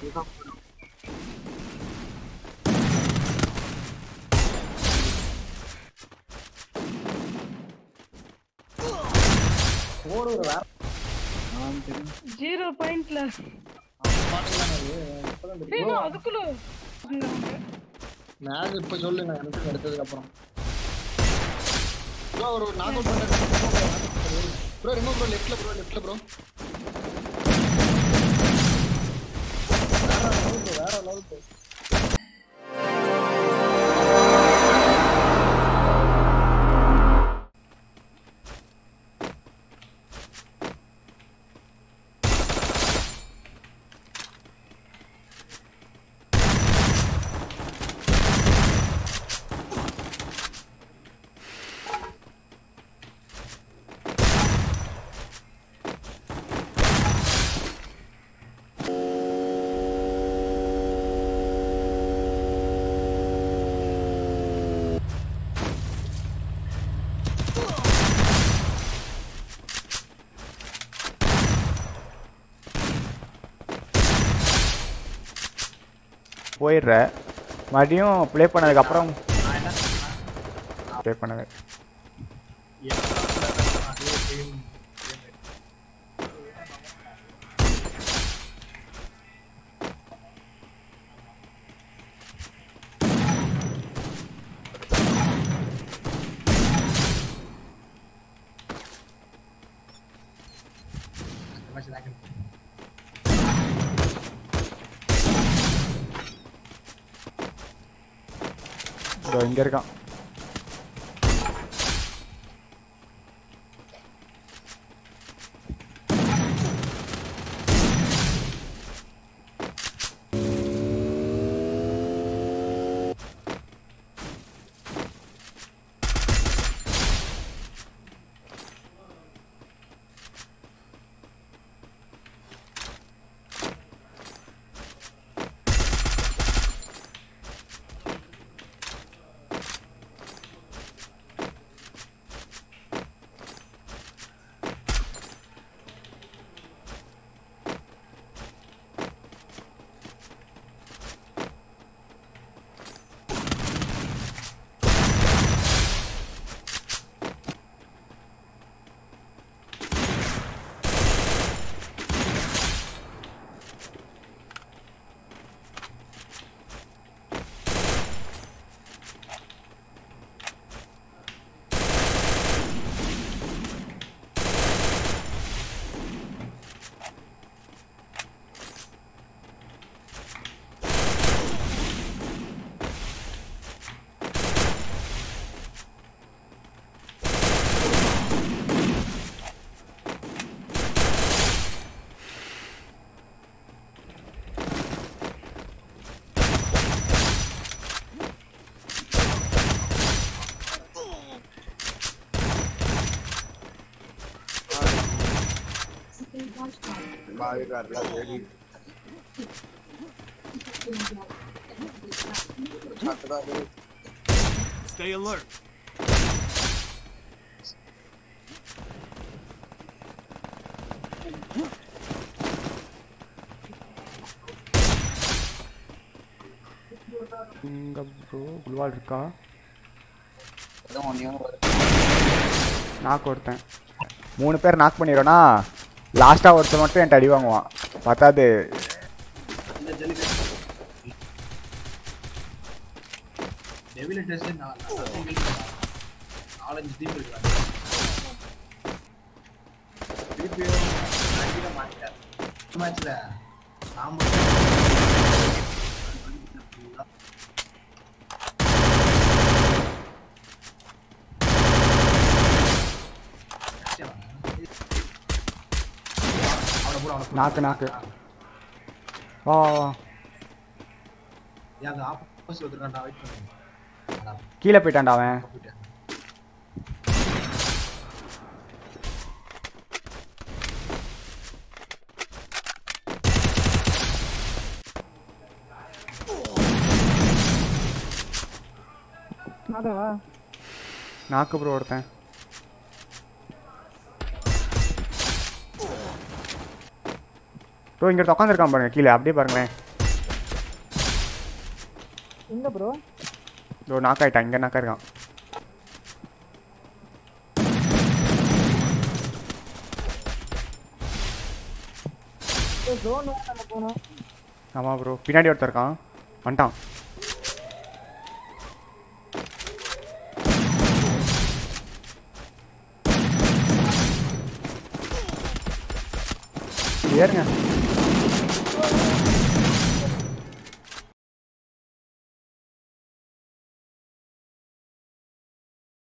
அதுதான் bro. போடு ஒரு வேற நான் தெரியும் ஜீரோ பாயிண்ட்ல பாட்டுலாம் அது இப்பதான் தெரியும். ஏய் நான் அதுக்குள்ள இருந்தாங்க. மேல இப்ப சொல்லுங்க எனக்கு எடுத்ததுக்கு அப்புறம் ப்ரோ ஒரு நாக் அவுட் பண்றேன் ப்ரோ ரிமூவ் ப்ரோ லெஃப்ட்ல ப்ரோ லெஃப்ட்ல ப்ரோ வேற லெவல் ப்ரோ வேற லெவல் ப்ரோ போயிடுற மறுபடியும் ப்ளே பண்ணதுக்கப்புறம் நான் என்ன ப்ளே பண்ணது அதே same match தான் இருக்கு. இதோ இங்கே இருக்கான் ਬਾਹਰ ਕਰ ਲਿਆ ਜਿਹੜੀ ਛੱਤ ਦਾ ਦੇ Stay alert. இங்கே ப்ரோ குள்வால் இருக்கா அதான் ஒன்றையும் நாக் ஒருத்தன் மூணு பேர் நாக் பண்ணிடுறோன்னா லாஸ்ட்டாக ஒருத்தன் மட்டும் என்கிட்ட அடி வாங்குவான் பத்தாது இந்த ஜல்லிக்கட்டு டெவில் டெஸ்ட் நாலஞ்சு டீம் இருக்காங்க திருப்பியும் அடிக்க மாட்டேன் மேட்ச்ல நாம அவனை போடு, அவனை போடு. நாக்கு, நாக்கு. வா வா வா ஏன் அந்த ஆப்போசிட் வந்துருக்கான்டா வெயிட் பண்ணு அடா, கீழே போயிட்டான்டா அவன் போயிட்டேன். நாக்கு ப்ரோ ஒருத்தன் ப்ரோ இங்கே உட்காந்துருக்கான் பாருங்க கீழே அப்படியே பாருங்களேன் எங்க ப்ரோ இதோ நாக் ஆயிட்டான் இங்கே நாக்கா இருக்கான் ட்ரோன் நம்ம போனோம் ஆமாம் ப்ரோ பின்னாடி ஒருத்தன் இருக்கான் வந்துட்டான் ஏறுங்க